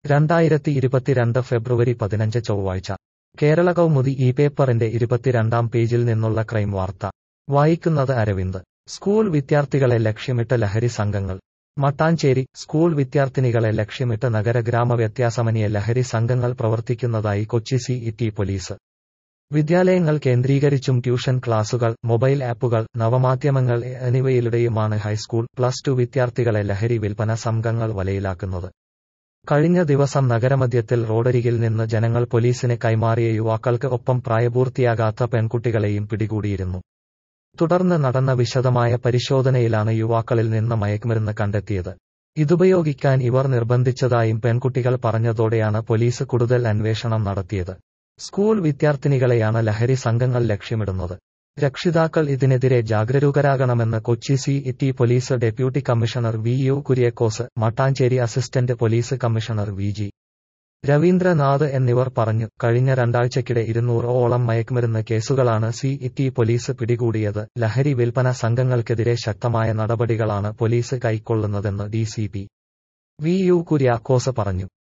രണ്ടായിരത്തി ഇരുപത്തിരണ്ട് ഫെബ്രുവരി പതിനഞ്ച് ചൊവ്വാഴ്ച കേരള കൗമുദി ഈ പേപ്പറിന്റെ ഇരുപത്തിരണ്ടാം പേജിൽ നിന്നുള്ള ക്രൈം വാർത്ത വായിക്കുന്നത് അരവിന്ദ് സ്കൂൾ വിദ്യാർത്ഥികളെ ലക്ഷ്യമിട്ട് ലഹരി സംഘങ്ങൾ മട്ടാഞ്ചേരി സ്കൂൾ വിദ്യാർത്ഥിനികളെ ലക്ഷ്യമിട്ട് നഗര ഗ്രാമ വ്യത്യാസമന്യേ ലഹരി സംഘങ്ങൾ പ്രവർത്തിക്കുന്നതായി കൊച്ചി സി ഇ പോലീസ് വിദ്യാലയങ്ങൾ കേന്ദ്രീകരിച്ചും ട്യൂഷൻ ക്ലാസുകൾ മൊബൈൽ ആപ്പുകൾ നവമാധ്യമങ്ങൾ എന്നിവയിലൂടെയുമാണ് ഹൈസ്കൂൾ പ്ലസ് ടു വിദ്യാർത്ഥികളെ ലഹരി വിൽപ്പന സംഘങ്ങൾ വലയിലാക്കുന്നത് കഴിഞ്ഞ ദിവസം നഗരമധ്യത്തിൽ റോഡരികിൽ നിന്ന് ജനങ്ങൾ പോലീസിന് കൈമാറിയ യുവാക്കൾക്ക് ഒപ്പം പ്രായപൂർത്തിയാകാത്ത പെൺകുട്ടികളെയും പിടികൂടിയിരുന്നു തുടർന്ന് നടന്ന വിശദമായ പരിശോധനയിലാണ് യുവാക്കളിൽ നിന്ന് മയക്കുമരുന്ന് കണ്ടെത്തിയത് ഇതുപയോഗിക്കാൻ ഇവർ നിർബന്ധിച്ചതായും പെൺകുട്ടികൾ പറഞ്ഞതോടെയാണ് പോലീസ് കൂടുതൽ അന്വേഷണം നടത്തിയത് സ്കൂൾ വിദ്യാർത്ഥിനികളെയാണ് ലഹരി സംഘങ്ങൾ ലക്ഷ്യമിടുന്നത് രക്ഷിതാക്കൾ ഇതിനെതിരെ ജാഗരൂകരാകണമെന്ന് Kochi C E police deputy commissioner V U Kuriakose Mattancherry assistant police commissioner V G Raveendranath എന്നിവർ പറഞ്ഞു കഴിഞ്ഞ രണ്ടാഴ്ചക്കിടെ ഇരുന്നൂറോളം മയക്കുമരുന്ന് കേസുകളാണ് സി ഇ പോലീസ് പിടികൂടിയത് ലഹരി വിൽപ്പന സംഘങ്ങൾക്കെതിരെ ശക്തമായ നടപടികളാണ് പോലീസ് കൈക്കൊള്ളുന്നതെന്ന് D C P V U Kuriakose പറഞ്ഞു